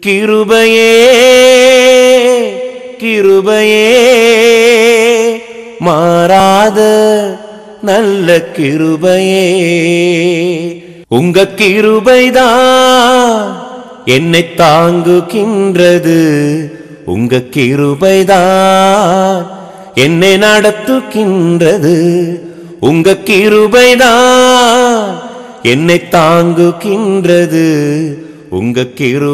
கிருபையே கிருபையே மாறாத நல்ல கிருபையே உங்க கிருபைதான் என்னை தாங்குகின்றது உங்க கிருபைதான் என்னை நடத்துகின்றது உங்க கிருபைதான் என்னை தாங்குகின்றது உங்க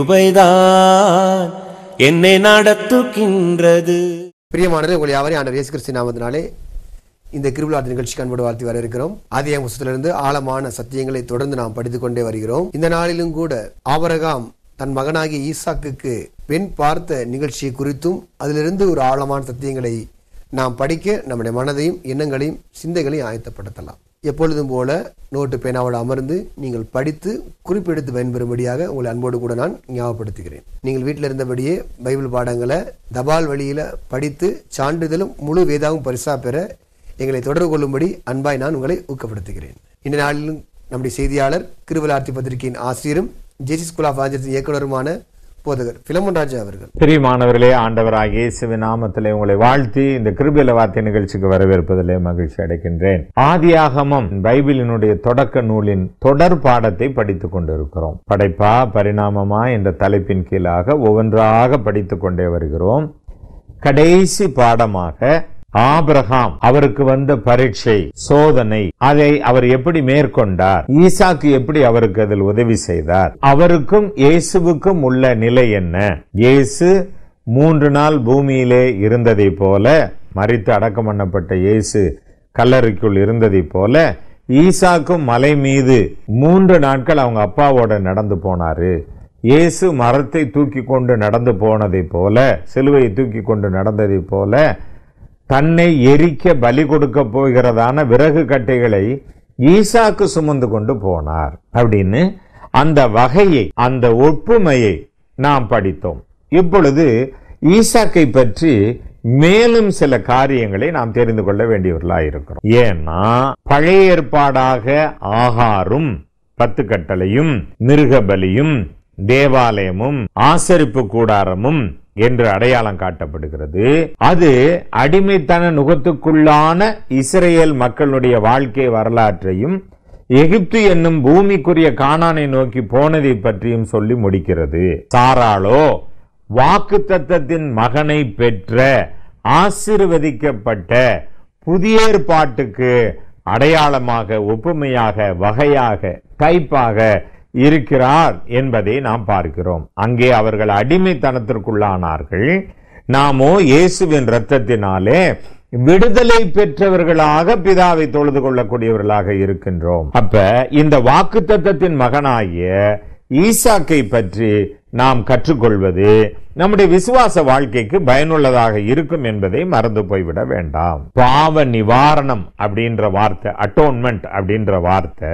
கிருபைதான் என்னை நடத்துகின்றது பிரியமானது உங்களை யாவரையும் ஆண்டவர் இயேசு கிறிஸ்து நாமத்தினாலே இந்த கிருபலாத் நிகழ்ச்சிக்கு அன்போடு வாழ்த்தி வர இருக்கிறோம் ஆதியாம் புஸ்தகத்திலிருந்து ஆழமான சத்தியங்களை தொடர்ந்து நாம் படித்துக் கொண்டே வருகிறோம் இந்த நாளிலும் கூட ஆபரகாம் தன் மகனாகிய ஈசாக்குக்கு பெண் பார்த்த நிகழ்ச்சியை குறித்தும் அதிலிருந்து ஒரு ஆழமான சத்தியங்களை நாம் படிக்க நம்முடைய மனதையும் எண்ணங்களையும் சிந்தைகளையும் ஆயத்தப்படுத்தலாம் எப்பொழுதும் போல நோட்டு பேனாவோடு அமர்ந்து நீங்கள் படித்து குறிப்பெடுத்து பயன்பெறும்படியாக உங்களை அன்போடு கூட நான் ஞாபகப்படுத்துகிறேன் நீங்கள் வீட்டில் இருந்தபடியே பைபிள் பாடங்களை தபால் வழியில் படித்து சான்றிதழும் முழு வேதாவும் பரிசா பெற எங்களை தொடர்பு கொள்ளும்படி அன்பாய் நான் உங்களை ஊக்கப்படுத்துகிறேன் இந்த நாளிலும் நம்முடைய செய்தியாளர் கிருவலார்த்தி பத்திரிகையின் ஆசிரியரும் ஜேசி ஸ்கூல் ஆஃப் ஆஞ்சர்ஸின் இயக்குனருமான போதகர் பிலமன் ராஜா அவர்கள் பிரியமானவர்களே ஆண்டவராகிய இயேசுவின் நாமத்திலே உங்களை வாழ்த்தி இந்த கிருபில வார்த்தை நிகழ்ச்சிக்கு வரவேற்பதிலே மகிழ்ச்சி அடைகின்றேன் ஆதியாகமம் பைபிளினுடைய தொடக்க நூலின் தொடர் பாடத்தை படித்துக் கொண்டிருக்கிறோம் படைப்பா பரிணாமமா என்ற தலைப்பின் கீழாக ஒவ்வொன்றாக படித்துக் கொண்டே வருகிறோம் கடைசி பாடமாக ஆபிரகாம் அவருக்கு வந்த பரீட்சை சோதனை அதை அவர் எப்படி மேற்கொண்டார் ஈசாக்கு எப்படி அவருக்கு அதில் உதவி செய்தார் அவருக்கும் இயேசுவுக்கும் உள்ள நிலை என்ன இயேசு மூன்று நாள் பூமியிலே இருந்ததை போல மறித்து அடக்கம் பண்ணப்பட்ட இயேசு கல்லறைக்குள் இருந்ததை போல ஈசாக்கும் மலை மீது மூன்று நாட்கள் அவங்க அப்பாவோட நடந்து போனாரு இயேசு மரத்தை தூக்கி கொண்டு நடந்து போனதை போல சிலுவையை தூக்கி கொண்டு நடந்ததை போல தன்னை எரிக்க பலி கொடுக்க போகிறதான விறகு கட்டைகளை ஈசாக்கு சுமந்து கொண்டு போனார் அப்படின்னு அந்த வகையை அந்த ஒப்புமையை நாம் படித்தோம் இப்பொழுது ஈசாக்கை பற்றி மேலும் சில காரியங்களை நாம் தெரிந்து கொள்ள வேண்டியவர்களாக இருக்கிறோம் ஏன்னா பழைய ஏற்பாடாக ஆகாரும் பத்து கட்டளையும் மிருக பலியும் தேவாலயமும் ஆசரிப்பு கூடாரமும் என்று அடையாளம் காட்டப்படுகிறது அது அடிமைத்தன நுகத்துக்குள்ளான இஸ்ரேல் மக்களுடைய வாழ்க்கை வரலாற்றையும் எகிப்து என்னும் பூமிக்குரிய கானானை நோக்கி போனதை பற்றியும் சொல்லி முடிக்கிறது சாராளோ வாக்கு தத்தத்தின் மகனை பெற்ற ஆசிர்வதிக்கப்பட்ட புதிய ஏற்பாட்டுக்கு அடையாளமாக ஒப்புமையாக வகையாக டைப்பாக இருக்கிறார் என்பதை நாம் பார்க்கிறோம் அங்கே அவர்கள் அடிமைத்தனத்திற்குள்ளானார்கள் நாமோ இயேசுவின் இரத்தத்தினாலே விடுதலை பெற்றவர்களாக பிதாவை தொழுது கொள்ளக்கூடியவர்களாக இருக்கின்றோம் அப்ப இந்த வாக்கு மகனாகிய ஈசாக்கை பற்றி நாம் கற்றுக்கொள்வது நம்முடைய விசுவாச வாழ்க்கைக்கு பயனுள்ளதாக இருக்கும் என்பதை மறந்து போய்விட வேண்டாம் பாவ நிவாரணம் அப்படின்ற வார்த்தை அட்டோன்மெண்ட் அப்படின்ற வார்த்தை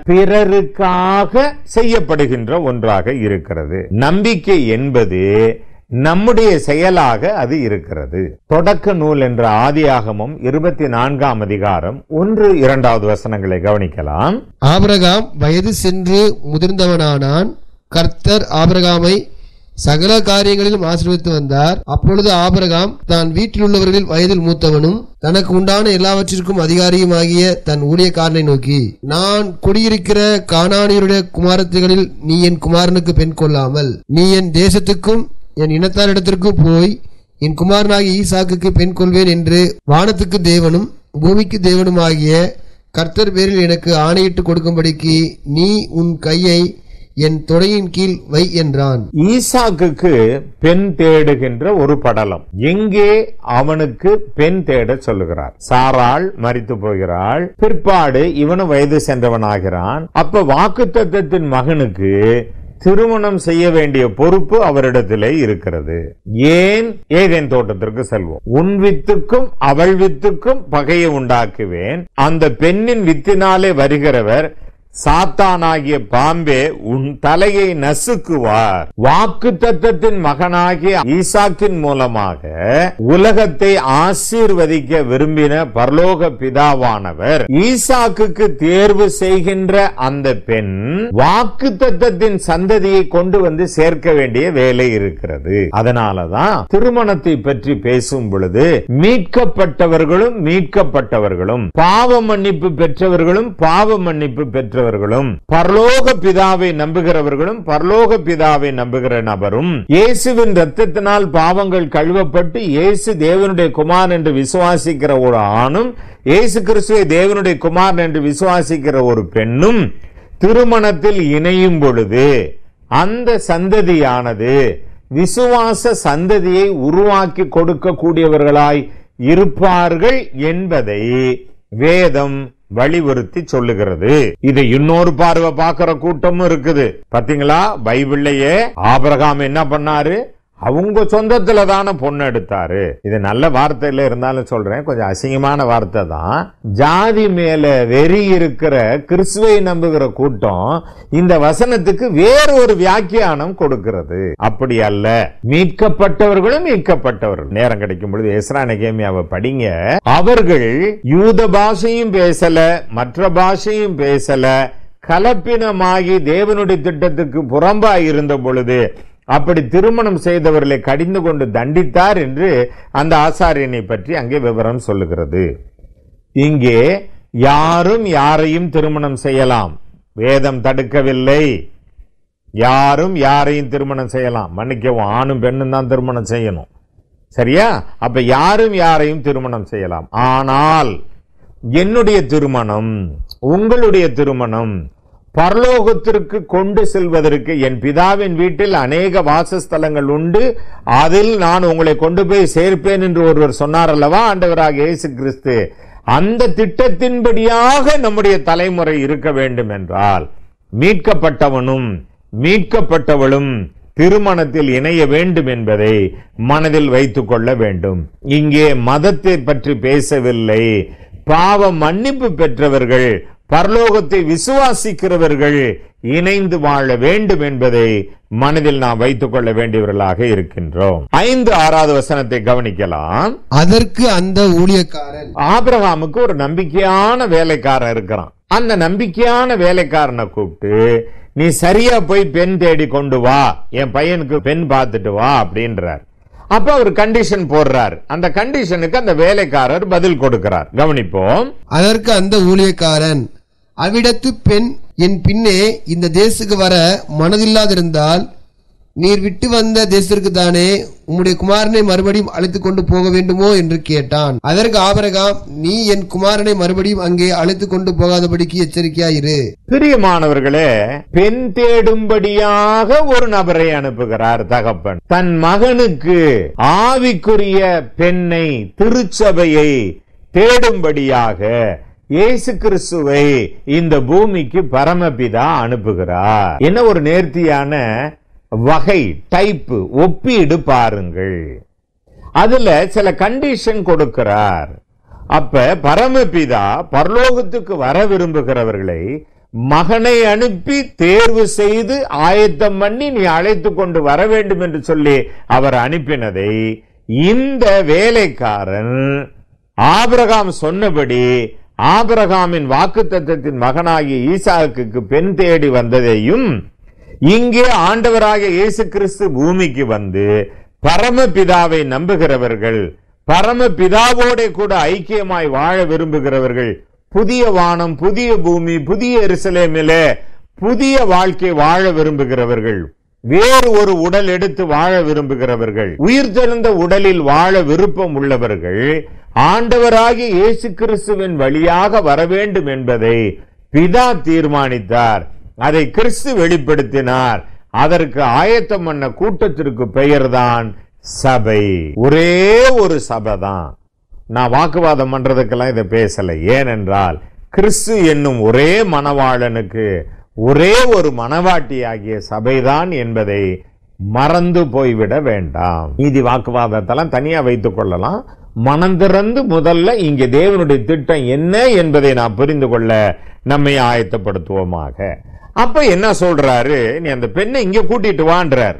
பிறருக்காக செய்யப்படுகின்ற ஒன்றாக இருக்கிறது நம்பிக்கை என்பது நம்முடைய செயலாக அது இருக்கிறது தொடக்க நூல் என்ற ஆதியாகமும் இருபத்தி நான்காம் அதிகாரம் ஒன்று இரண்டாவது வசனங்களை கவனிக்கலாம் ஆபிரகாம் வயது சென்று முதிர்ந்தவனானான் கர்த்தர் ஆபிரகாமை சகல காரியங்களிலும் ஆசீர்வதித்து வந்தார் அப்பொழுது ஆபிரகாம் தான் வீட்டில் உள்ளவர்களில் வயதில் மூத்தவனும் தனக்கு உண்டான எல்லாவற்றிற்கும் அதிகாரியுமாகிய தன் ஊழியக்காரனை நோக்கி நான் குடியிருக்கிற கானானியருடைய குமாரத்திகளில் நீ என் குமாரனுக்கு பெண் கொள்ளாமல் நீ என் தேசத்துக்கும் என் இனத்தாரிடத்திற்கும் போய் என் குமாரனாகிய ஈசாக்குக்கு பெண் கொள்வேன் என்று வானத்துக்கு தேவனும் பூமிக்கு தேவனுமாகிய கர்த்தர் பேரில் எனக்கு ஆணையிட்டு கொடுக்கும்படிக்கு நீ உன் கையை என் தொடையின் கீழ் வை என்றான் ஈசாக்குக்கு பெண் தேடுகின்ற ஒரு படலம் எங்கே அவனுக்கு பெண் தேட சொல்லுகிறார் சாராள் மரித்து போகிறாள் பிற்பாடு இவனும் வயது சென்றவனாகிறான் அப்ப வாக்குத்தத்தத்தின் மகனுக்கு திருமணம் செய்ய வேண்டிய பொறுப்பு அவரிடத்திலே இருக்கிறது ஏன் ஏதேன் தோட்டத்திற்கு செல்வோம் உன் வித்துக்கும் அவள் வித்துக்கும் பகையை உண்டாக்குவேன் அந்த பெண்ணின் வித்தினாலே வருகிறவர் சாத்தானாகிய பாம்பே உன் தலையை நசுக்குவார் வாக்கு தத்தத்தின் மகனாகிய ஈசாக்கின் மூலமாக உலகத்தை ஆசீர்வதிக்க விரும்பின பரலோக பிதாவானவர் ஈசாக்குக்கு தேர்வு செய்கின்ற அந்த பெண் வாக்கு தத்தத்தின் சந்ததியை கொண்டு வந்து சேர்க்க வேண்டிய வேலை இருக்கிறது அதனாலதான் திருமணத்தை பற்றி பேசும் பொழுது மீட்கப்பட்டவர்களும் மீட்கப்பட்டவர்களும் பாவ மன்னிப்பு பெற்றவர்களும் பாவ மன்னிப்பு பெற்றவர்களும் பரலோக பிதாவை நம்புகிறவர்களும் பரலோக பிதாவை நம்புகிற நபரும் இயேசுவின் ரத்தத்தினால் பாவங்கள் கழுவப்பட்டு இயேசு தேவனுடைய குமார் என்று விசுவாசிக்கிற ஒரு ஆணும் இயேசு கிறிஸ்துவை தேவனுடைய குமார் என்று விசுவாசிக்கிற ஒரு பெண்ணும் திருமணத்தில் இணையும் பொழுது அந்த சந்ததியானது விசுவாச சந்ததியை உருவாக்கி கொடுக்கக்கூடியவர்களாய் இருப்பார்கள் என்பதை வேதம் வலியுறுத்தி சொல்லுகிறது இதை இன்னொரு பார்வை பார்க்கிற கூட்டமும் இருக்குது பாத்தீங்களா பைபிள்லயே ஆபிரகாம் என்ன பண்ணாரு அவங்க சொந்தத்துல தானே பொண்ணு எடுத்தாரு இது நல்ல வார்த்தையில இருந்தாலும் சொல்றேன் கொஞ்சம் அசிங்கமான வார்த்தை தான் ஜாதி மேல வெறி இருக்கிற கிறிஸ்துவை நம்புகிற கூட்டம் இந்த வசனத்துக்கு வேற ஒரு வியாக்கியானம் கொடுக்கிறது அப்படி அல்ல மீட்கப்பட்டவர்களும் மீட்கப்பட்டவர்கள் நேரம் கிடைக்கும் பொழுது எஸ்ரா நெகேமியாவை படிங்க அவர்கள் யூத பாஷையும் பேசல மற்ற பாஷையும் பேசல கலப்பினமாகி தேவனுடைய திட்டத்துக்கு புறம்பாய் இருந்த பொழுது அப்படி திருமணம் செய்தவர்களை கடிந்து கொண்டு தண்டித்தார் என்று அந்த ஆசாரியனை பற்றி அங்கே விவரம் சொல்லுகிறது இங்கே யாரும் யாரையும் திருமணம் செய்யலாம் வேதம் தடுக்கவில்லை யாரும் யாரையும் திருமணம் செய்யலாம் மன்னிக்கவும் ஆணும் பெண்ணும் தான் திருமணம் செய்யணும் சரியா அப்ப யாரும் யாரையும் திருமணம் செய்யலாம் ஆனால் என்னுடைய திருமணம் உங்களுடைய திருமணம் பரலோகத்திற்கு கொண்டு செல்வதற்கு என் பிதாவின் வீட்டில் அநேக வாசஸ்தலங்கள் உண்டு அதில் நான் உங்களை கொண்டு போய் சேர்ப்பேன் என்று ஒருவர் சொன்னார் அல்லவா ஆண்டவராக இயேசு கிறிஸ்து அந்த திட்டத்தின்படியாக நம்முடைய தலைமுறை இருக்க வேண்டும் என்றால் மீட்கப்பட்டவனும் மீட்கப்பட்டவளும் திருமணத்தில் இணைய வேண்டும் என்பதை மனதில் வைத்துக் கொள்ள வேண்டும் இங்கே மதத்தை பற்றி பேசவில்லை பாவ மன்னிப்பு பெற்றவர்கள் பரலோகத்தை விசுவாசிக்கிறவர்கள் இணைந்து வாழ வேண்டும் என்பதை மனதில் நாம் வைத்துக் கொள்ள வேண்டியவர்களாக இருக்கின்றோம் ஐந்து ஆறாவது வசனத்தை கவனிக்கலாம் அதற்கு அந்த ஊழியக்காரன் ஆபிரகாமுக்கு ஒரு நம்பிக்கையான வேலைக்காரன் இருக்கிறான் அந்த நம்பிக்கையான வேலைக்காரனை கூப்பிட்டு நீ சரியா போய் பெண் தேடி கொண்டு வா என் பையனுக்கு பெண் பார்த்துட்டு வா அப்படின்றார் அப்ப அவர் கண்டிஷன் போடுறார் அந்த கண்டிஷனுக்கு அந்த வேலைக்காரர் பதில் கொடுக்கிறார் கவனிப்போம் அதற்கு அந்த ஊழியக்காரன் அவ்விடத்து பெண் என் பின்னே இந்த தேசுக்கு வர மனதில்லாதிருந்தால் நீர் விட்டு வந்த தேசத்திற்கு தானே உம்முடைய குமாரனை மறுபடியும் அழைத்து கொண்டு போக வேண்டுமோ என்று கேட்டான் அதற்கு ஆபரகாம் நீ என் குமாரனை மறுபடியும் அங்கே அழைத்து கொண்டு போகாதபடிக்கு எச்சரிக்கையாயிரு பிரியமானவர்களே பெண் தேடும்படியாக ஒரு நபரை அனுப்புகிறார் தகப்பன் தன் மகனுக்கு ஆவிக்குரிய பெண்ணை திருச்சபையை தேடும்படியாக இயேசு கிறிஸ்துவை இந்த பூமிக்கு பரமபிதா அனுப்புகிறார் என்ன ஒரு நேர்த்தியான வகை டைப்பு ஒப்பீடு பாருங்கள் அதுல சில கண்டிஷன் கொடுக்கிறார் அப்ப பரமபிதா பரலோகத்துக்கு வர விரும்புகிறவர்களை மகனை அனுப்பி தேர்வு செய்து ஆயத்தம் பண்ணி நீ அழைத்து கொண்டு வர வேண்டும் என்று சொல்லி அவர் அனுப்பினதை இந்த வேலைக்காரன் ஆபிரகாம் சொன்னபடி ஆபிரகாமின் வாக்குத்தத்தத்தின் மகனாகிய ஈசாக்குக்கு பெண் தேடி வந்ததையும் இங்கே ஆண்டவராக இயேசு கிறிஸ்து பூமிக்கு வந்து பரமபிதாவை நம்புகிறவர்கள் பரமபிதாவோட கூட ஐக்கியமாய் வாழ விரும்புகிறவர்கள் புதிய வானம் புதிய பூமி புதிய எருசலேமிலே புதிய வாழ்க்கை வாழ விரும்புகிறவர்கள் வேறு ஒரு உடல் எடுத்து வாழ விரும்புகிறவர்கள் உயிர் தெழுந்த உடலில் வாழ விருப்பம் உள்ளவர்கள் ஆண்டவராகிய இயேசு கிறிஸ்துவின் வழியாக வர வேண்டும் என்பதை பிதா தீர்மானித்தார் அதை கிறிஸ்து வெளிப்படுத்தினார் அதற்கு ஆயத்தம் பண்ண கூட்டத்திற்கு பெயர்தான் சபை ஒரே ஒரு சபை தான் நான் வாக்குவாதம் பண்றதுக்கெல்லாம் இதை பேசல ஏனென்றால் கிறிஸ்து என்னும் ஒரே மணவாளனுக்கு ஒரே ஒரு மணவாட்டியாகிய சபைதான் என்பதை மறந்து போய்விட வேண்டாம் நீதி வாக்குவாதத்தெல்லாம் தனியா வைத்துக் கொள்ளலாம் மனம் திறந்து முதல்ல இங்கே தேவனுடைய திட்டம் என்ன என்பதை நாம் புரிந்து கொள்ள நம்மை ஆயத்தப்படுத்துவோமாக அப்ப என்ன சொல்றாரு நீ அந்த பெண்ணை இங்க கூட்டிட்டு வான்றார்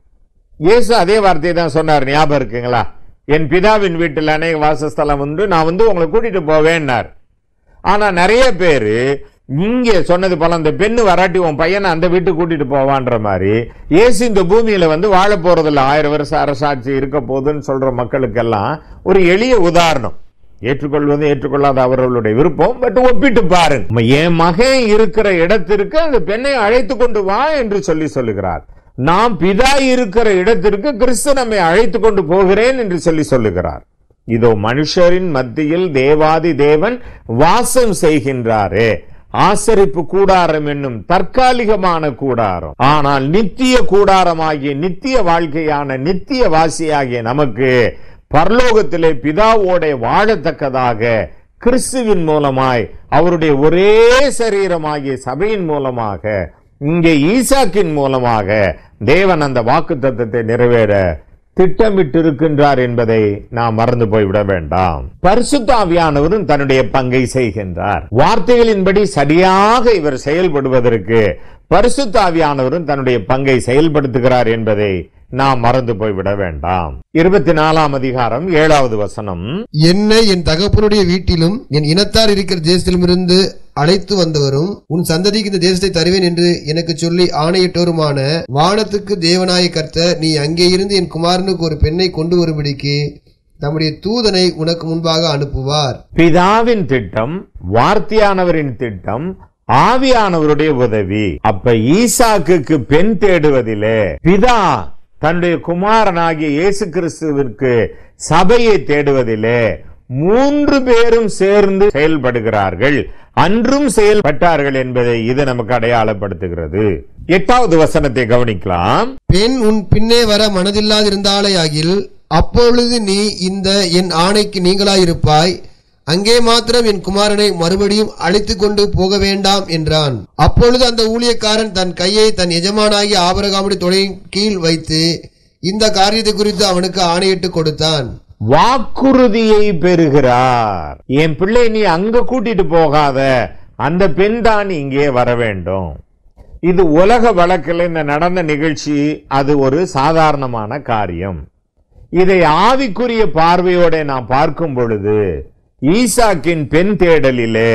இயேசு அதே வார்த்தையை தான் சொன்னார் ஞாபகம் இருக்குங்களா என் பிதாவின் வீட்டில் அநேக வாசஸ்தலம் உண்டு நான் வந்து உங்களை கூட்டிட்டு போவேன்னார் ஆனா நிறைய பேரு இங்கே சொன்னது போல அந்த பெண்ணு வராட்டி உன் பையனை அந்த வீட்டுக்கு கூட்டிட்டு போவான்ற மாதிரி இயேசு இந்த பூமியில வந்து வாழ போறதில்ல ஆயிரம் வருஷம் அரசாட்சி இருக்க போகுதுன்னு சொல்ற மக்களுக்கெல்லாம் ஒரு எளிய உதாரணம் ஏற்றுக்கொள்வது ஏற்றுக்கொள்ளாத அவர்களுடைய விருப்பம் பட் ஒப்பிட்டு பாருங்க என் மகன் இருக்கிற இடத்திற்கு அந்த பெண்ணை அழைத்து கொண்டு வா என்று சொல்லி சொல்லுகிறார் நாம் பிதா இருக்கிற இடத்திற்கு கிறிஸ்து நம்மை அழைத்து கொண்டு போகிறேன் என்று சொல்லி சொல்லுகிறார் இதோ மனுஷரின் மத்தியில் தேவாதி தேவன் வாசம் செய்கின்றாரே ஆசரிப்பு கூடாரம் என்னும் தற்காலிகமான கூடாரம் ஆனால் நித்திய கூடாரமாகிய நித்திய வாழ்க்கையான நித்திய வாசியாகிய நமக்கு பரலோகத்திலே பிதாவோட வாழத்தக்கதாக கிறிஸ்துவின் மூலமாய் அவருடைய ஒரே சரீரமாகிய சபையின் மூலமாக இங்கே ஈசாக்கின் மூலமாக தேவன் அந்த வாக்கு தத்தத்தை நிறைவேற திட்டமிட்டிருக்கின்றார் என்பதை நாம் மறந்து போய்விட வேண்டாம் பரிசுத்தாவியானவரும் தன்னுடைய பங்கை செய்கின்றார் வார்த்தைகளின்படி சரியாக இவர் செயல்படுவதற்கு பரிசுத்தாவியானவரும் தன்னுடைய பங்கை செயல்படுத்துகிறார் என்பதை நாம் மறந்து போய்விட வேண்டாம் இருபத்தி நாலாம் அதிகாரம் ஏழாவது வசனம் என்னை என் தகப்பனுடைய வீட்டிலும் என் இனத்தார் இருக்கிற தேசத்திலுமிருந்து அழைத்து வந்தவரும் உன் சந்ததிக்கு இந்த தேசத்தை தருவேன் என்று எனக்கு சொல்லி ஆணையிட்டோருமான வானத்துக்கு தேவனாய கர்த்தர் நீ அங்கே இருந்து என் குமாரனுக்கு ஒரு பெண்ணை கொண்டு வரும்படிக்கு தம்முடைய தூதனை உனக்கு முன்பாக அனுப்புவார் பிதாவின் திட்டம் வார்த்தையானவரின் திட்டம் ஆவியானவருடைய உதவி அப்ப ஈசாக்குக்கு பெண் தேடுவதிலே பிதா தன்னுடைய குமாரனாகிய இயேசு கிறிஸ்துவிற்கு சபையை தேடுவதிலே மூன்று பேரும் சேர்ந்து செயல்படுகிறார்கள் அன்றும் செயல்பட்டார்கள் என்பதை இது நமக்கு அடையாளப்படுத்துகிறது எட்டாவது வசனத்தை கவனிக்கலாம் பெண் உன் பின்னே வர மனதில்லாதிருந்தாலே ஆகில் அப்பொழுது நீ இந்த என் ஆணைக்கு நீங்களாயிருப்பாய் அங்கே மாத்திரம் என் குமாரனை மறுபடியும் அழைத்து கொண்டு போக வேண்டாம் என்றான் அப்பொழுது அந்த ஊழியக்காரன் தன் கையை தன் எஜமானாகிய ஆபரகாமுடைய தொடையின் கீழ் வைத்து இந்த காரியத்தை குறித்து அவனுக்கு ஆணையிட்டு கொடுத்தான் வாக்குறுதியை பெறுகிறார் என் பிள்ளை நீ அங்க கூட்டிட்டு போகாத அந்த பெண் தான் இங்கே வர வேண்டும் இது உலக வழக்கில் இந்த நடந்த நிகழ்ச்சி அது ஒரு சாதாரணமான காரியம் இதை ஆவிக்குரிய பார்வையோட நாம் பார்க்கும் பொழுது ஈசாக்கின் பெண் தேடலிலே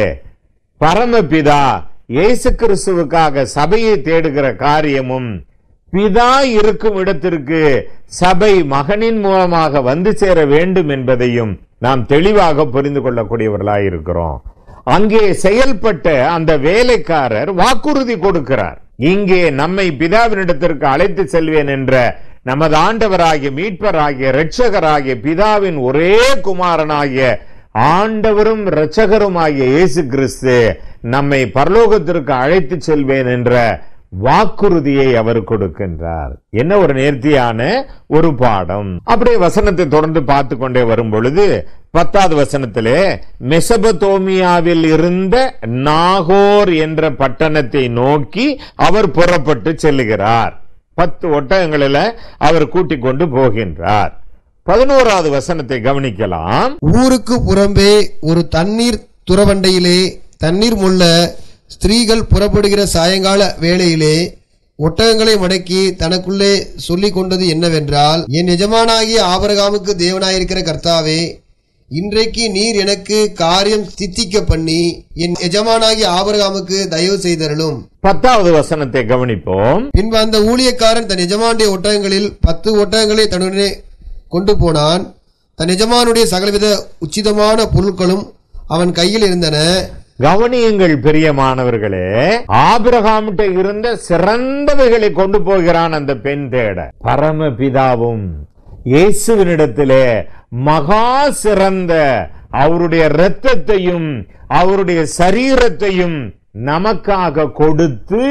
பரமபிதா இயேசு கிறிஸ்துவுக்காக சபையை தேடுகிற காரியமும் பிதா இருக்கும் இடத்திற்கு சபை மகனின் மூலமாக வந்து சேர வேண்டும் என்பதையும் நாம் தெளிவாக புரிந்து கொள்ளக்கூடியவர்களாய் இருக்கிறோம் அங்கே செயல்பட்ட அந்த வேலைக்காரர் வாக்குறுதி கொடுக்கிறார் இங்கே நம்மை பிதாவினிடத்திற்கு அழைத்து செல்வேன் என்ற நமது ஆண்டவராகிய மீட்பராகிய இரட்சகராகிய பிதாவின் ஒரே குமாரனாகிய ஆண்டவரும் இரட்சகருமாகிய இயேசு கிறிஸ்து நம்மை பரலோகத்திற்கு அழைத்து செல்வேன் என்ற வாக்குறுதியை அவர் கொடுக்கின்றார் என்ன ஒரு நேர்த்தியான ஒரு பாடம் அப்படியே வசனத்தை தொடர்ந்து பார்த்து கொண்டே வரும் பொழுது பத்தாவது வசனத்திலே மெசபதோமியாவில் இருந்த நாகோர் என்ற பட்டணத்தை நோக்கி அவர் புறப்பட்டு செல்லுகிறார் பத்து ஒட்டகங்களில் அவர் கூட்டிக் கொண்டு போகின்றார் பதினோராவது வசனத்தை கவனிக்கலாம் ஊருக்கு புறம்பே ஒரு தண்ணீர் துறவண்டையிலே தண்ணீர் முள்ள ஸ்திரீகள் புறப்படுகிற சாயங்கால வேளையிலே ஒட்டகங்களை மடக்கி தனக்குள்ளே சொல்லிக் கொண்டது என்னவென்றால் என் எஜமானாகிய ஆபரகாமுக்கு தேவனாயிருக்கிற கர்த்தாவே இன்றைக்கு நீர் எனக்கு காரியம் சித்திக்க பண்ணி என் எஜமானாகிய ஆபரகாமுக்கு தயவு செய்தருளும் பத்தாவது வசனத்தை கவனிப்போம் பின்பு அந்த ஊழியக்காரன் தன் எஜமானுடைய ஒட்டகங்களில் பத்து ஒட்டகங்களை தன்னுடனே கொண்டு போனான் தன் எஜமானுடைய சகலவித உச்சிதமான பொருட்களும் அவன் கையில் இருந்தன கவனியுங்கள் பிரியமானவர்களே ஆபிரகாமிட்ட இருந்த சிறந்தவைகளை கொண்டு போகிறான் அந்த பெண் தேட பரமபிதாவும் இயேசுவினிடத்திலே மகா சிறந்த அவருடைய இரத்தத்தையும் அவருடைய சரீரத்தையும் நமக்காக கொடுத்து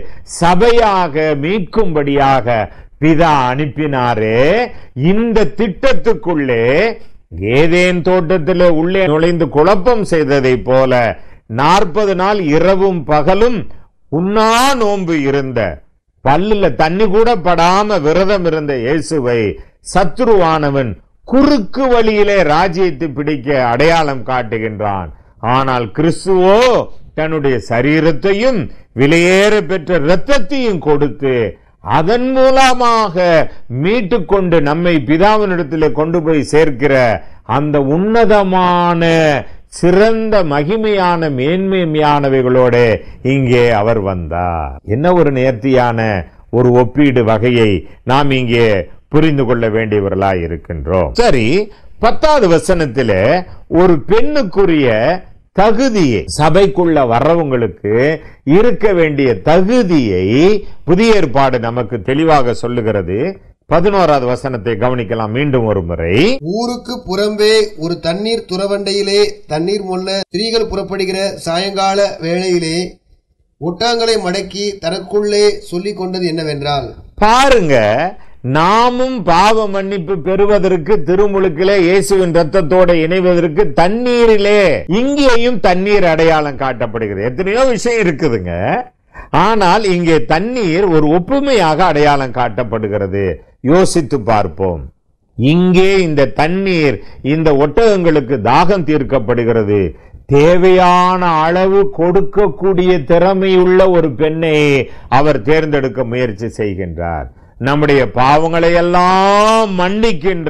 சபையாக மீட்கும்படியாக பிதா அனுப்பினாரே இந்த திட்டத்துக்குள்ளே ஏதேன் தோட்டத்திலே உள்ளே நுழைந்து குழப்பம் செய்ததைப் போல நாற்பது நாள் இரவும் பகலும் உண்ணா நோன்பு இருந்த பல்லுல தண்ணி கூட படாம விரதம் இருந்த இயேசுவை சத்துருவானவன் குறுக்கு வழியிலே ராஜ்யத்தை பிடிக்க அடையாளம் காட்டுகின்றான் ஆனால் கிறிஸ்துவோ தன்னுடைய சரீரத்தையும் விலையேற பெற்ற இரத்தத்தையும் கொடுத்து அதன் மூலமாக மீட்டு கொண்டு நம்மை பிதாவினிடத்தில் கொண்டு போய் சேர்க்கிற அந்த உன்னதமான சிறந்த மகிமையான மேன்மையானவைகளோட இங்கே அவர் வந்தார் என்ன ஒரு நேர்த்தியான ஒரு ஒப்பீடு வகையை நாம் இங்கே புரிந்து கொள்ள வேண்டியவர்களாய் இருக்கின்றோம் சரி பத்தாவது வசனத்திலே ஒரு பெண்ணுக்குரிய தகுதியை சபைக்குள்ள வர்றவங்களுக்கு இருக்க வேண்டிய தகுதியை புதிய ஏற்பாடு நமக்கு தெளிவாக சொல்லுகிறது பதினோராவது வசனத்தை கவனிக்கலாம் மீண்டும் ஒரு முறை ஊருக்கு புறம்பே ஒரு தண்ணீர் துறவண்டையிலே தண்ணீர் மொல்ல ஸ்திரீகள் புறப்படுகிற சாயங்கால வேளையிலே ஒட்டகங்களை மடக்கி தனக்குள்ளே சொல்லிக் கொண்டது என்னவென்றால் பாருங்க நாமும் பாவ மன்னிப்பு பெறுவதற்கு திருமுழுக்கிலே இயேசுவின் ரத்தத்தோட இணைவதற்கு தண்ணீரிலே இங்கேயும் தண்ணீர் அடையாளம் காட்டப்படுகிறது எத்தனையோ விஷயம் இருக்குதுங்க ஆனால் இங்கே தண்ணீர் ஒரு ஒப்புமையாக அடையாளம் காட்டப்படுகிறது யோசித்து பார்ப்போம் இங்கே இந்த தண்ணீர் இந்த ஒட்டகங்களுக்கு தாகம் தீர்க்கப்படுகிறது தேவையான அளவு கொடுக்கக்கூடிய திறமையுள்ள ஒரு பெண்ணை அவர் தேர்ந்தெடுக்க முயற்சி செய்கின்றார் நம்முடைய பாவங்களை எல்லாம் மன்னிக்கின்ற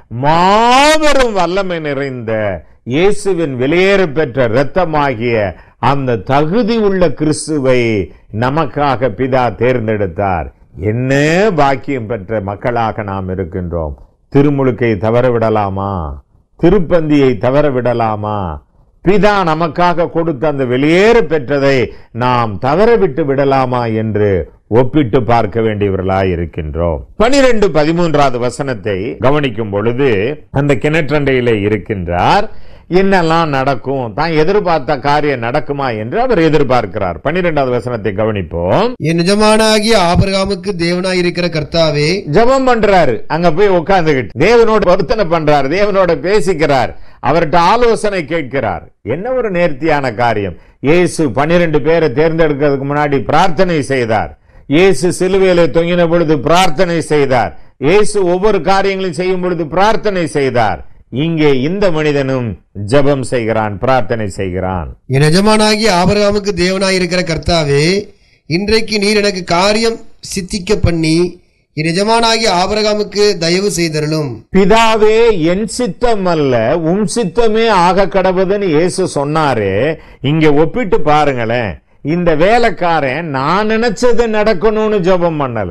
மாபெரும் வல்லமை நிறைந்த இயேசுவின் வெளியேற பெற்ற இரத்தமாகிய அந்த தகுதி உள்ள கிறிஸ்துவை நமக்காக பிதா தேர்ந்தெடுத்தார் என்ன பாக்கியம் பெற்ற மக்களாக நாம் இருக்கின்றோம் திருமுழுக்கை தவற விடலாமா திருப்பந்தியை தவற விடலாமா பிதா நமக்காக கொடுத்த அந்த வெளியேற பெற்றதை நாம் தவற விட்டு விடலாமா என்று ஒப்பிட்டு பார்க்க வேண்டியவர்களாய் இருக்கின்றோம் பனிரெண்டு பதிமூன்றாவது வசனத்தை கவனிக்கும் பொழுது அந்த கிணற்றண்டையிலே இருக்கின்றார் என்னெல்லாம் நடக்கும் தான் எதிர்பார்த்த காரியம் நடக்குமா என்று அவர் எதிர்பார்க்கிறார் பன்னிரெண்டாவது வசனத்தை கவனிப்போம் என் நிஜமானாகிய ஆபிரகாமுக்கு தேவனாய் இருக்கிற கர்த்தாவே ஜெபம் பண்றாரு அங்க போய் உட்கார்ந்துகிட்டு தேவனோட பொருத்தனை பண்றாரு தேவனோட பேசிக்கிறார் அவர்கிட்ட ஆலோசனை கேட்கிறார் என்ன ஒரு நேர்த்தியான காரியம் இயேசு பன்னிரண்டு பேரை தேர்ந்தெடுக்கிறதுக்கு முன்னாடி பிரார்த்தனை செய்தார் இயேசு சிலுவையில தொங்கின பொழுது பிரார்த்தனை செய்தார் இயேசு ஒவ்வொரு காரியங்களையும் செய்யும் பொழுது பிரார்த்தனை செய்தார் இங்கே இந்த மனிதனும் ஜெபம் செய்கிறான் பிரார்த்தனை செய்கிறான் என் எஜமானாகிய ஆபிரகாமுக்கு தேவனாய் இருக்கிற கர்த்தாவே இன்றைக்கு நீர் எனக்கு காரியம் சித்திக்க பண்ணி என் எஜமானாகிய ஆபிரகாமுக்கு தயவு செய்தருளும் பிதாவே என் சித்தம் அல்ல உம் சித்தமே ஆக கடவுதுன்னு இயேசு சொன்னாரு இங்க ஒப்பிட்டு பாருங்களேன் இந்த வேலைக்காரன் நான் நினைச்சது நடக்கணும்னு ஜெபம் பண்ணல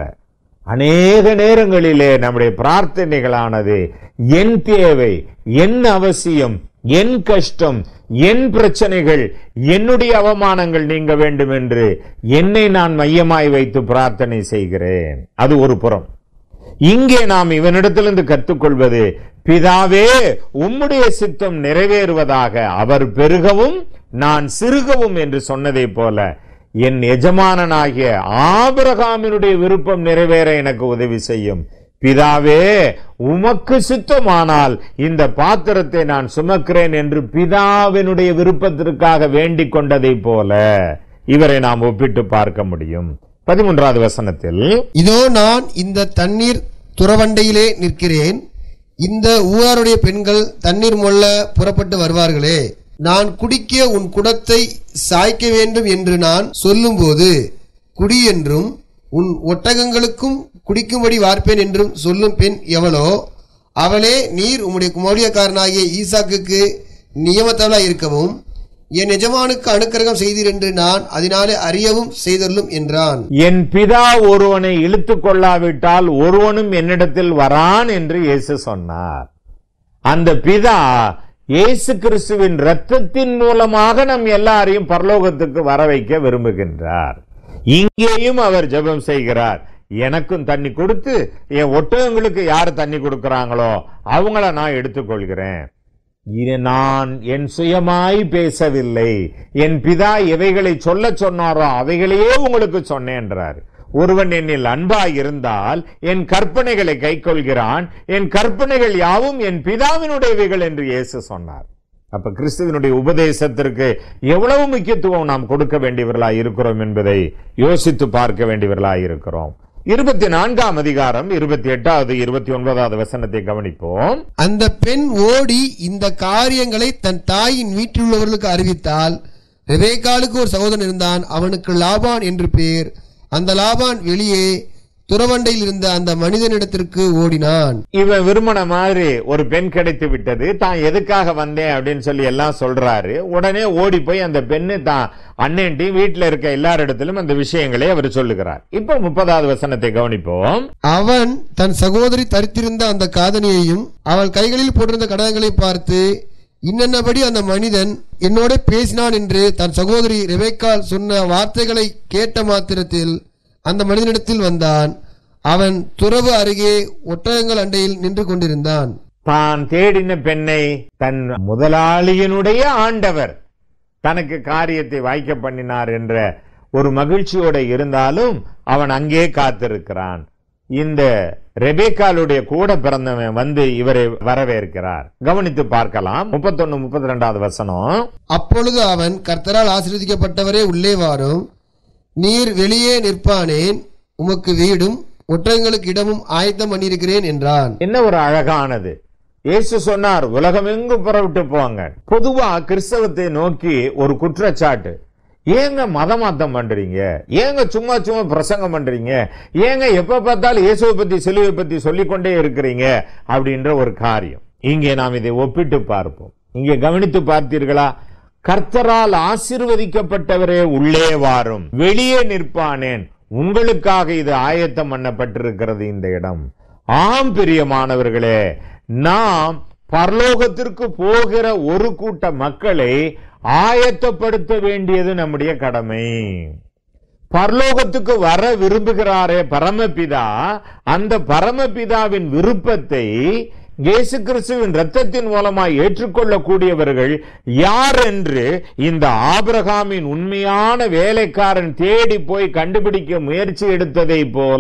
அநேக நேரங்களிலே நம்முடைய பிரார்த்தனைகளானது என் தேவை என் அவசியம் என் கஷ்டம் என் பிரச்சனைகள் என்னுடைய அவமானங்கள் நீங்க வேண்டும் என்று என்னை நான் மையமாய் வைத்து பிரார்த்தனை செய்கிறேன் அது ஒரு புறம் இங்கே நாம் இவனிடத்திலிருந்து கற்றுக்கொள்வது பிதாவே உம்முடைய சித்தம் நிறைவேறுவதாக அவர் பெருகவும் நான் சிறுகவும் என்று சொன்னதை போல என் எஜமானனாகிய ஆபிரகாமினுடைய விருப்பம் நிறைவேற எனக்கு உதவி செய்யும் பிதாவே உமக்கு சித்தமானால் இந்த பாத்திரத்தை நான் சுமக்கிறேன் என்று பிதாவினுடைய விருப்பத்திற்காக வேண்டிக் கொண்டதை போல இவரை நாம் ஒப்பிட்டு பார்க்க முடியும் பதிமூன்றாவது வசனத்தில் இதோ நான் இந்த தண்ணீர் துறவண்டையிலே நிற்கிறேன் இந்த ஊராருடைய பெண்கள் தண்ணீர் மொள்ள புறப்பட்டு வருவார்களே நான் குடிக்க உன் குடத்தை சாய்க்க வேண்டும் என்று நான் சொல்லும்போது குடி என்றும் உன் ஒட்டகங்களுக்கும் குடிக்கும்படி வார்ப்பேன் என்றும் சொல்லும் பெண் எவளோ அவளே நீர் உம்முடைய குமாரியக்காரனாகிய ஈசாக்குக்கு நியமத்தவளாய் இருக்கவும் என் எஜமானுக்கு அனுக்கிரகம் செய்தீர் என்று நான் அதனாலே அறியவும் செய்தருளும் என்றான் என் பிதா ஒருவனை இழுத்துக் கொள்ளாவிட்டால் ஒருவனும் என்னிடத்தில் வரான் என்று இயேசு சொன்னார் அந்த பிதா இயேசு கிறிஸ்துவின் இரத்தத்தின் மூலமாக நம் எல்லாரையும் பரலோகத்துக்கு வர வைக்க விரும்புகின்றார் இங்கேயும் அவர் ஜெபம் செய்கிறார் எனக்கும் தண்ணி கொடுத்து என் ஒட்டகங்களுக்கு யார் தண்ணி கொடுக்கறாங்களோ அவங்கள நான் எடுத்துக்கொள்கிறேன் இது நான் என் சுயமாய் பேசவில்லை என் பிதா எவைகளை சொல்ல சொன்னாரோ அவைகளையே உங்களுக்கு சொன்னேன்றார் ஒருவன் என்னில் அன்பாய் இருந்தால் என் கற்பனைகளை கைக்கொள்கிறான் என் கற்பனைகள் யாவும் என் பிதாவினுடையவைகள் என்று இயேசு சொன்னார் அப்ப கிறிஸ்துவனுடைய உபதேசத்திற்கு எவ்வளவு முக்கியத்துவம் நாம் கொடுக்க வேண்டியவர்களாய் இருக்கிறோம் என்பதை யோசித்து பார்க்க வேண்டியவர்களாய் இருக்கிறோம் இருபத்தி நான்காம் அதிகாரம் இருபத்தி எட்டாவது இருபத்தி ஒன்பதாவது வசனத்தை கவனிப்போம் அந்த பெண் ஓடி இந்த காரியங்களை தன் தாயின் வீட்டிலுள்ளவர்களுக்கு அறிவித்தால் ரெபேக்காளுக்கு ஒரு சகோதரன் இருந்தான் அவனுக்கு லாபான் என்று பேர் அந்த லாபான் வெளியே துறவண்டையில் இருந்த அந்த மனிதனிடத்திற்கு ஓடினான் இவன் விரும்பின மாதிரி ஒரு பெண் கிடைத்து விட்டது தான் எதுக்காக வந்தேன் அப்படின்னு சொல்லி எல்லாம் சொல்றாரு உடனே ஓடி போய் அந்த பெண்ணு தான் அண்ணன்ட்டையும் வீட்டுல இருக்க எல்லாரிடத்திலும் அந்த விஷயங்களை அவர் சொல்லுகிறார் இப்ப முப்பதாவது வசனத்தை கவனிப்போம் அவன் தன் சகோதரி தரித்திருந்த அந்த காதணியையும் அவள் கைகளில் போட்டிருந்த கடகங்களை பார்த்து இன்னென்னபடி அந்த மனிதன் என்னோட பேசினான் என்று தன் சகோதரி ரெபேக்கால் சொன்ன வார்த்தைகளை கேட்ட மாத்திரத்தில் அந்த மனிதனிடத்தில் வந்தான் அவன் துறவு அருகே ஒட்டகங்கள் அண்டையில் நின்று கொண்டிருந்தான் தான் தேடின பெண்ணை தன் முதலாளியினுடைய ஆண்டவர் தனக்கு காரியத்தை வாய்க்க பண்ணினார் என்ற ஒரு மகிழ்ச்சியோட இருந்தாலும் அவன் அங்கே காத்திருக்கிறான் இந்த ரெபேக்காலுடைய கூட பிறந்தவன் வந்து இவரை வரவேற்கிறார் கவனித்து பார்க்கலாம் முப்பத்தொன்னு முப்பத்தி ரெண்டாவது வசனம் அப்பொழுது அவன் கர்த்தரால் ஆசீர்வதிக்கப்பட்டவரே உள்ளே வாரும் நீர் வெளியே நிற்பானேன் உமக்கு வீடும் ஒட்டகங்களுக்கு இடமும் ஆயத்தம் பண்ணியிருக்கிறேன் என்றான் என்ன ஒரு அழகானது இயேசு சொன்னார் உலகமெங்கும் புறவிட்டு போங்க பொதுவா கிறிஸ்தவத்தை நோக்கி ஒரு குற்றச்சாட்டு ஏங்க மதமாத்தம் பண்றீங்க ஏங்க சும்மா சும்மா பிரசங்கம் பண்றீங்க ஏங்க எப்ப பார்த்தாலும் இயேசுவை பத்தி சிலுவை பத்தி சொல்லிக்கொண்டே இருக்கிறீங்க அப்படின்ற ஒரு காரியம் இங்கே நாம் இதை ஒப்பிட்டு பார்ப்போம் இங்கே கவனித்து பார்த்தீர்களா கர்த்தரால் ஆசீர்வதிக்கப்பட்டவரே உள்ளே வாரும் வெளியே நிற்பானேன் உங்களுக்காக இது ஆயத்தம் பண்ணப்பட்டிருக்கிறது இந்த இடம் ஆம் பிரியமானவர்களே நாம் பரலோகத்திற்கு போகிற ஒரு கூட்ட மக்களை ஆயத்தப்படுத்த வேண்டியது நம்முடைய கடமை பரலோகத்துக்கு வர விரும்புகிறாரே பரமபிதா அந்த பரமபிதாவின் விருப்பத்தை இயேசு கிறிஸ்துவின் ரத்தத்தின் மூலமாய் ஏற்றுக்கொள்ளக்கூடியவர்கள் யார் என்று இந்த ஆபிரகாமின் உண்மையான வேலைக்காரன் தேடி போய் கண்டுபிடிக்க முயற்சி எடுத்ததை போல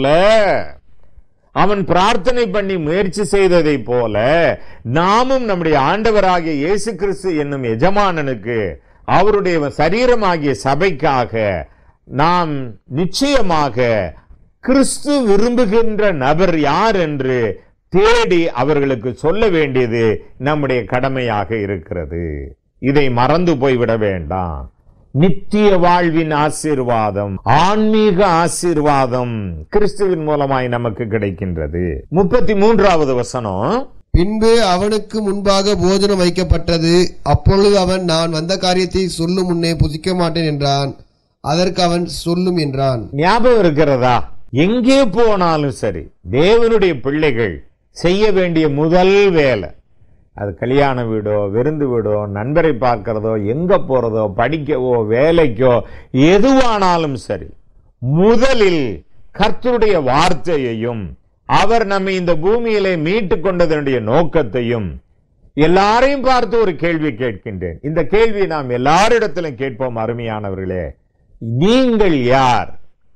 அவன் பிரார்த்தனை பண்ணி முயற்சி செய்ததை போல நாமும் நம்முடைய ஆண்டவராகிய இயேசு கிறிஸ்து என்னும் எஜமானனுக்கு அவருடைய சரீரமாகிய சபைக்காக நாம் நிச்சயமாக கிறிஸ்து விரும்புகின்ற நபர் யார் என்று தேடி அவர்களுக்கு சொல்ல வேண்டியது நம்முடைய கடமையாக இருக்கிறது இதை மறந்து போய்விட வேண்டாம் நித்திய வாழ்வின் ஆசீர்வாதம் ஆன்மீக ஆசீர்வாதம் கிறிஸ்துவின் மூலமாய் நமக்கு கிடைக்கின்றது முப்பத்தி மூன்றாவது வசனம் பின்பு அவனுக்கு முன்பாக போஜனம் வைக்கப்பட்டது அப்பொழுது அவன் நான் வந்த காரியத்தை சொல்லும் முன்னே புசிக்க மாட்டேன் என்றான் அதற்கு அவன் சொல்லும் என்றான் ஞாபகம் இருக்கிறதா எங்கே போனாலும் சரி தேவனுடைய பிள்ளைகள் செய்ய வேண்டிய முதல் வேலை அது கல்யாண வீடோ விருந்து வீடோ நண்பரை பார்க்கிறதோ எங்க போறதோ படிக்கவோ வேலைக்கோ எதுவானாலும் சரி முதலில் கர்த்தருடைய வார்த்தையையும் அவர் நம்மை இந்த பூமியிலே மீட்டு கொண்டதனுடைய நோக்கத்தையும் எல்லாரையும் பார்த்து ஒரு கேள்வி கேட்கின்றேன் இந்த கேள்வி நாம் எல்லாரிடத்திலும் கேட்போம் அருமையானவர்களே நீங்கள் யார்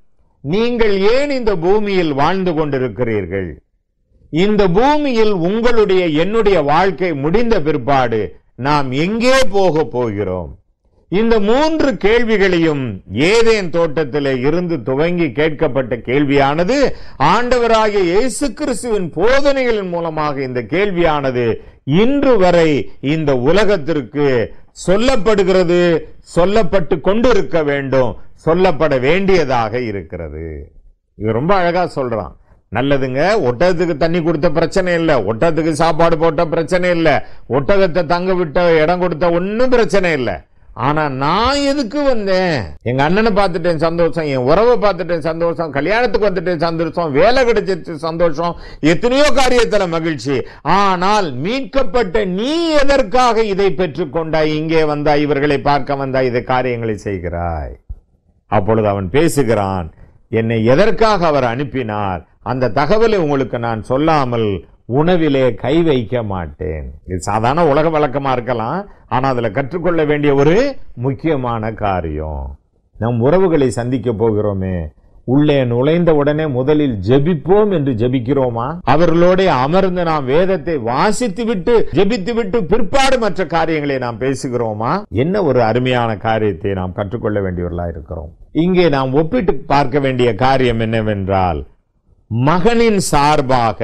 நீங்கள் ஏன் இந்த பூமியில் வாழ்ந்து கொண்டிருக்கிறீர்கள் இந்த பூமியில் உங்களுடைய என்னுடைய வாழ்க்கை முடிந்த பிற்பாடு நாம் எங்கே போக போகிறோம் இந்த மூன்று கேள்விகளையும் ஏதேன் தோட்டத்திலே இருந்து துவங்கி கேட்கப்பட்ட கேள்வியானது ஆண்டவராகிய இயேசு கிறிஸ்துவின் போதனைகளின் மூலமாக இந்த கேள்வியானது இன்று வரை இந்த உலகத்திற்கு சொல்லப்படுகிறது சொல்லப்பட்டு கொண்டிருக்க வேண்டும் சொல்லப்பட வேண்டியதாக இருக்கிறது இது ரொம்ப அழகா சொல்றான் நல்லதுங்க ஒட்டகத்துக்கு தண்ணி கொடுத்த பிரச்சனை இல்ல ஒட்டகத்துக்கு சாப்பாடு போட்ட பிரச்சனை இல்ல ஒட்டகத்தை தங்க விட்ட இடம் கொடுத்த ஒன்னும் பிரச்சனை இல்ல ஆனா நான் எதுக்கு வந்தேன் எங்க அண்ணனை பார்த்துட்டேன் சந்தோஷம் என் உறவை பார்த்துட்டேன் சந்தோஷம் கல்யாணத்துக்கு வந்துட்டேன் சந்தோஷம் வேலை கிடைச்சிருச்சு சந்தோஷம் எத்தனையோ காரியத்துல மகிழ்ச்சி ஆனால் மீட்கப்பட்ட நீ எதற்காக இதை பெற்றுக்கொண்டாய் இங்கே வந்தாய் இவர்களை பார்க்க வந்தாய் இதை காரியங்களை செய்கிறாய் அப்பொழுது அவன் பேசுகிறான் என்னை எதற்காக அவர் அனுப்பினார் அந்த தகவலை உங்களுக்கு நான் சொல்லாமல் உணவிலே கை வைக்க மாட்டேன் இது சாதாரண உலக வழக்கமா இருக்கலாம் ஆனா அதுல கற்றுக்கொள்ள வேண்டிய ஒரு முக்கியமான காரியம் நம் உறவுகளை சந்திக்க போகிறோமே உள்ளே நுழைந்த உடனே முதலில் ஜெபிப்போம் என்று ஜெபிக்கிறோமா அவர்களோட அமர்ந்து நாம் வேதத்தை வாசித்து விட்டு ஜெபித்து விட்டு பிற்பாடு மற்ற காரியங்களை நாம் பேசுகிறோமா என்ன ஒரு அருமையான காரியத்தை நாம் கற்றுக்கொள்ள வேண்டியவர்களா இருக்கிறோம் இங்கே நாம் ஒப்பிட்டு பார்க்க வேண்டிய காரியம் என்னவென்றால் மகனின் சார்பாக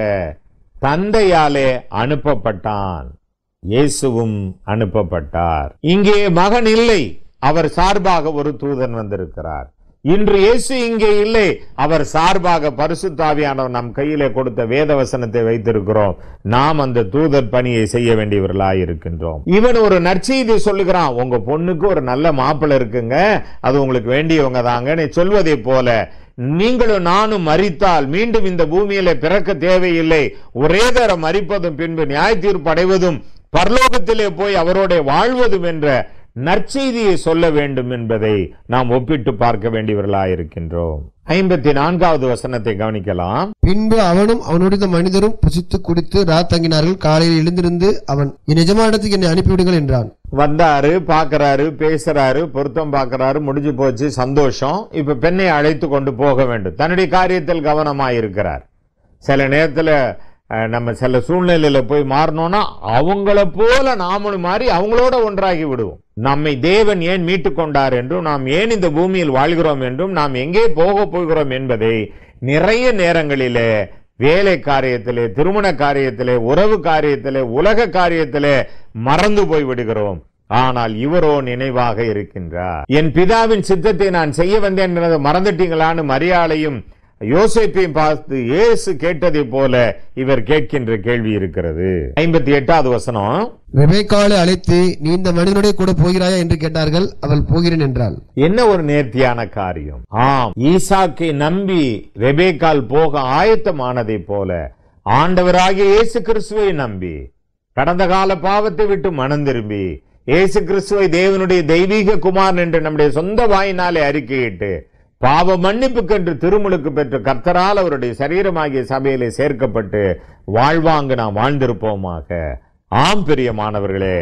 தந்தையாலே அனுப்பப்பட்டான் இயேசுவும் அனுப்பப்பட்டார் இங்கே மகன் இல்லை அவர் சார்பாக ஒரு தூதன் வந்திருக்கிறார் இன்று இயேசு இங்கே இல்லை அவர் சார்பாக பரிசுத்தாவியானவர் நம் கையிலே கொடுத்த வேத வசனத்தை வைத்திருக்கிறோம் நாம் அந்த தூதர் பணியை செய்ய வேண்டியவர்களாய் இருக்கின்றோம் இவன் ஒரு நற்செய்தி சொல்லுகிறான் உங்க பொண்ணுக்கு ஒரு நல்ல மாப்பிள்ளை இருக்குங்க அது உங்களுக்கு வேண்டியவங்க தாங்க சொல்வதை போல நீங்களும் நானும் மறித்தால் மீண்டும் இந்த பூமியில பிறக்க தேவையில்லை ஒரே தரம் மறிப்பதும் பின்பு நியாய தீர்ப்பு அடைவதும் பரலோகத்திலே போய் அவரோட வாழ்வதும் என்ற நற்செய்தியை சொல்ல வேண்டும் என்பதை நாம் ஒப்பிட்டு பார்க்க வேண்டியவர்களாய் இருக்கின்றோம் ஐம்பத்தி நான்காவது வசனத்தை கவனிக்கலாம் பின்பு அவனும் அவனுடைய மனிதரும் புசித்து குடித்து ராத்தங்கினார்கள் காலையில் எழுந்திருந்து அவன் என் எஜமானத்துக்கு என்னை அனுப்பிவிடுங்கள் என்றான் வந்தாரு பாக்குறாரு பேசுறாரு பொருத்தம் பார்க்கறாரு முடிஞ்சு போச்சு சந்தோஷம் இப்ப பெண்ணை அழைத்து கொண்டு போக வேண்டும் தன்னுடைய காரியத்தில் கவனமாயிருக்கிறார் சில நேரத்துல அஹ், நம்ம சில சூழ்நிலையில போய் மாறணும்னா அவங்கள போல நாமளும் மாறி அவங்களோட ஒன்றாகி விடுவோம் நம்மை தேவன் ஏன் மீட்டு கொண்டார் என்றும் நாம் ஏன் இந்த பூமியில் வாழ்கிறோம் என்றும் நாம் எங்கே போக போகிறோம் என்பதை நிறைய நேரங்களிலே வேலை காரியத்திலே திருமண காரியத்திலே உறவு காரியத்திலே உலக காரியத்திலே மறந்து போய் விடுகிறோம் ஆனால் இவரோ நினைவாக இருக்கின்றார் என் பிதாவின் சித்தத்தை நான் செய்ய வந்தேன் என்பதை மறந்துட்டீங்களான்னு மரியாளையும் யோசேப்பையும் பார்த்து இயேசு கேட்டதை போல இவர் கேட்கின்ற கேள்வி இருக்கிறது ஐம்பத்தி எட்டாவது வசனம் ரெபேக்காலை அழைத்து நீ இந்த மனிதனுடைய கூட போகிறாயா என்று கேட்டார்கள் அவள் போகிறேன் என்றாள் என்ன ஒரு நேர்த்தியான காரியம் ஆம் ஈசாக்கை நம்பி ரெபேக்கால் போக ஆயத்தமானதை போல ஆண்டவராகிய இயேசு கிறிஸ்துவை நம்பி கடந்த கால பாவத்தை விட்டு மனம் திரும்பி இயேசு கிறிஸ்துவை தேவனுடைய தெய்வீக குமாரன் என்று நம்முடைய சொந்த வாயினாலே அறிக்கையிட்டு பாவ மன்னிப்புக்கென்று திருமுழுக்கு பெற்று கர்த்தரால் அவருடைய சரீரமாகிய சபையிலே சேர்க்கப்பட்டு வாழ்வாங்கு நாம் வாழ்ந்திருப்போமாக ஆம் பிரியமானவர்களே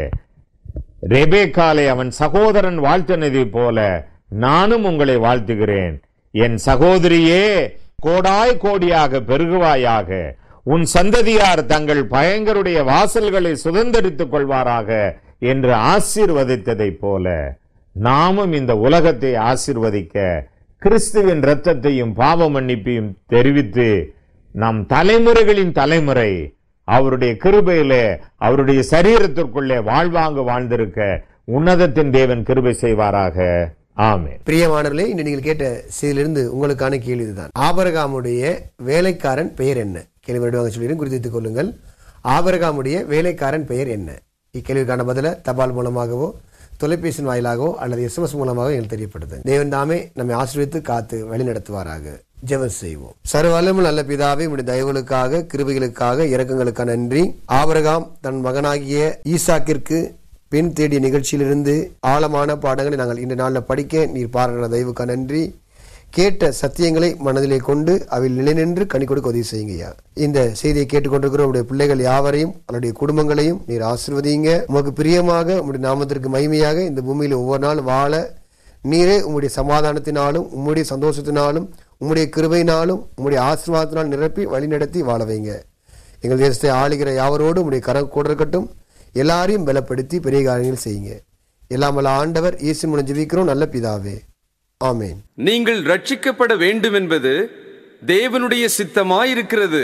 ரெபேக்காலை அவன் சகோதரன் வாழ்த்தினதை போல நானும் உங்களை வாழ்த்துகிறேன் என் சகோதரியே கோடாய் கோடியாக பெருகுவாயாக உன் சந்ததியார் தங்கள் பயங்கருடைய வாசல்களை சுதந்தரித்துக் கொள்வாராக என்று ஆசீர்வதித்ததைப் போல நாமும் இந்த உலகத்தை ஆசீர்வதிக்க கிறிஸ்துவின் இரத்தத்தையும் பாவ மன்னிப்பையும் தெரிவித்து நம் தலைமுறைகளின் தலைமுறை அவருடைய கிருபையிலே அவருடைய சரீரத்திற்குள்ளே வாழ்வாங்கு வாழ்ந்திருக்க உன்னதத்தின் தேவன் கிருபை செய்வாராக ஆமென் பிரியமானவர்களே இன்று நீங்கள் கேட்ட செய்தியிலிருந்து உங்களுக்கான கேள்வி இதுதான் ஆபரகாமுடைய வேலைக்காரன் பெயர் என்ன கேள்வி வருவாங்க சொல்லி குறித்துக் கொள்ளுங்கள் ஆபரகாமுடைய வேலைக்காரன் பெயர் என்ன இக்கேள்விக்கான பதில தபால் மூலமாகவோ தொலைபேசி வாயிலாகவோ அல்லது எஸ்எம்எஸ் மூலமாகவோ எங்களுக்கு தெரியப்படுது தேவன் தாமே நம்மை ஆசீர்வித்து காத்து வழி நடத்துவாராக ஜெபம் செய்வோம் சர்வல்லமும் நல்ல பிதாவே உடைய தயவுகளுக்காக கிருபைகளுக்காக இரக்கங்களுக்காக நன்றி ஆபரகாம் தன் மகனாகிய ஈசாக்கிற்கு பெண் தேடிய நிகழ்ச்சியிலிருந்து ஆழமான பாடங்களை நாங்கள் இந்த நாளில் படிக்க நீர் பாருங்கிற தயவுக்கு நன்றி கேட்ட சத்தியங்களை மனதிலே கொண்டு அவில் நிலைநின்று கனி கொடுக்க உதவி செய்யுங்கய்யா இந்த செய்தியை கேட்டுக்கொண்டிருக்கிற உடைய பிள்ளைகள் யாவரையும் அவருடைய குடும்பங்களையும் நீர் ஆசிர்வதிங்க உமக்கு பிரியமாக உம்முடைய நாமத்திற்கு மகிமையாக இந்த பூமியில் ஒவ்வொரு நாள் வாழ நீரே உம்முடைய சமாதானத்தினாலும் உம்முடைய சந்தோஷத்தினாலும் உம்முடைய கிருபையினாலும் உம்முடைய ஆசீர்வாதத்தினால் நிரப்பி வழிநடத்தி வாழ வைங்க எங்கள் தேசத்தை ஆளுகிற யாவரோடும் உம்முடைய கரம் கூட இருக்கட்டும் எல்லாரையும் பலப்படுத்தி பெரிய காரியங்கள் செய்யுங்க எல்லாம் வல்ல ஆண்டவர் இயேசு மூலம் ஜெபிக்கிறோம் நல்ல பிதாவே ஆமென் நீங்கள் ரட்சிக்கப்பட வேண்டும் என்பது தேவனுடைய சித்தமாயிருக்கிறது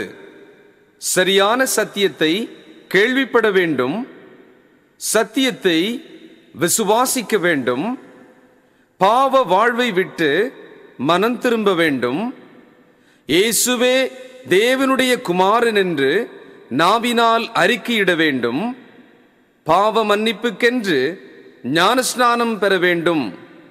சரியான சத்தியத்தை கேள்விப்பட வேண்டும் சத்தியத்தை விசுவாசிக்க வேண்டும் பாவ வாழ்வை விட்டு மனம் திரும்ப வேண்டும் இயேசுவே தேவனுடைய குமாரன் என்று நாவினால் அறிக்கையிட வேண்டும் பாவ மன்னிப்புக்கென்று ஞானஸ்நானம் பெற வேண்டும்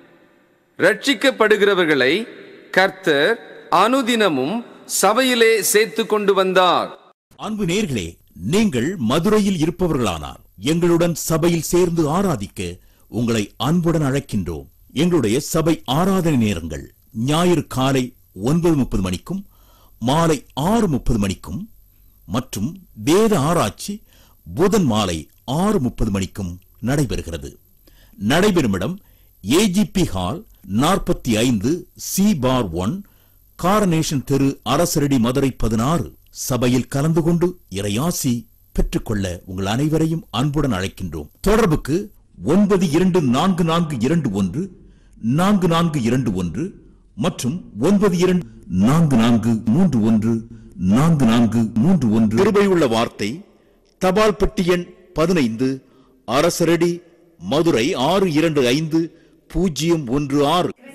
ரட்சிக்கப்படுகிறவர்களை கர்த்தர் அனுதினமும் சபையிலே சேர்த்து கொண்டு வந்தார் அன்பு நேர்களே நீங்கள் மதுரையில் இருப்பவர்களானார் எங்களுடன் சபையில் சேர்ந்து ஆராதிக்க உங்களை அன்புடன் அழைக்கின்றோம் எங்களுடைய சபை ஆராதனை நேரங்கள் ஞாயிறு காலை ஒன்பது முப்பது மணிக்கும் மாலை ஆறு முப்பது மணிக்கும் மற்றும் வேத ஆராய்ச்சி புதன் மாலை ஆறு முப்பது மணிக்கும் நடைபெறுகிறது நடைபெறும் இடம் ஏஜிபி ஹால் நாற்பத்தி ஐந்து சி பார் ஒன் காரனேஷன் தெரு அரசரடி மதுரை பதினாறு சபையில் கலந்து கொண்டு இறையாசி பெற்றுக்கொள்ள உங்கள் அனைவரையும் அன்புடன் அழைக்கின்றோம் தொடர்புக்கு ஒன்பது இரண்டு நான்கு நான்கு இரண்டு ஒன்று நான்கு நான்கு இரண்டு ஒன்று மற்றும் ஒன்பது இரண்டு நான்கு நான்கு மூன்று ஒன்று நான்கு நான்கு மூன்று ஒன்று கிருபையுள்ள வார்த்தை தபால் பெட்டி எண் பதினைந்து அரசரடி மதுரை ஆறு இரண்டு ஐந்து பூஜ்ஜியம் ஒன்று ஆறு